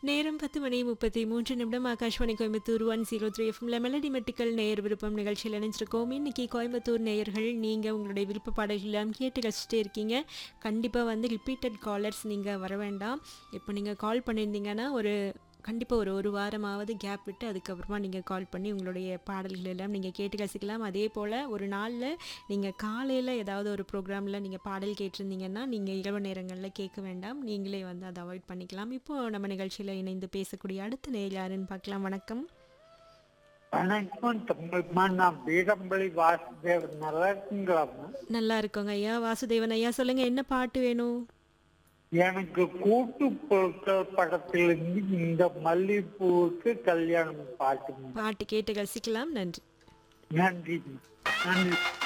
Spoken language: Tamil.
நேரம் பத்து மணி முப்பத்தி மூன்று நிமிடம் Akashvani Coimbatore one zero three எஃப்எம்ல மெலடி மெட்டிக்கல் நேயர் விருப்பம் நிகழ்ச்சியில் இணைஞ்சிருக்கோம் இன்னைக்கு கோயம்புத்தூர் நேயர்கள் நீங்கள் உங்களுடைய விருப்ப பாடல்கள்லாம் கேட்டு ரசிச்சுட்டே இருக்கீங்க கண்டிப்பாக வந்து ரிப்பீட்டட் காலர்ஸ் நீங்கள் வர வேண்டாம் இப்போ நீங்கள் கால் பண்ணியிருந்தீங்கன்னா ஒரு கண்டிப்பாக ஒரு ஒரு வாரமாவது கேப் விட்டு அதுக்கப்புறமா நீங்கள் கால் பண்ணி உங்களுடைய பாடல்கள் எல்லாம் நீங்கள் கேட்டு ரசிக்கலாம் அதே போல் ஒரு நாளில் நீங்கள் காலையில் ஏதாவது ஒரு ப்ரோக்ராமில் நீங்கள் பாடல் கேட்டிருந்தீங்கன்னா நீங்கள் இரவு நேரங்களில் கேட்க வேண்டாம் நீங்களே வந்து அதை அவாய்ட் பண்ணிக்கலாம் இப்போது நம்ம நிகழ்ச்சியில் இணைந்து பேசக்கூடிய அடுத்த நேர் யாருன்னு பார்க்கலாம் வணக்கம் வணக்கம் தமிழ்மா நான் வீரம்பள்ளி வாசுதேவன் நல்லா இருக்குங்களாம்மா நல்லா இருக்கோங்க ஐயா வாசுதேவன் ஐயா சொல்லுங்கள் என்ன பாட்டு வேணும் எனக்கு கூட்டு பொருட்கள் படத்திலிருந்து இந்த மல்லிகைப்பூவுக்கு கல்யாணம் பாட்டுங்க பாட்டு கேட்டு ரசிக்கலாம் நன்றி நன்றி நன்றி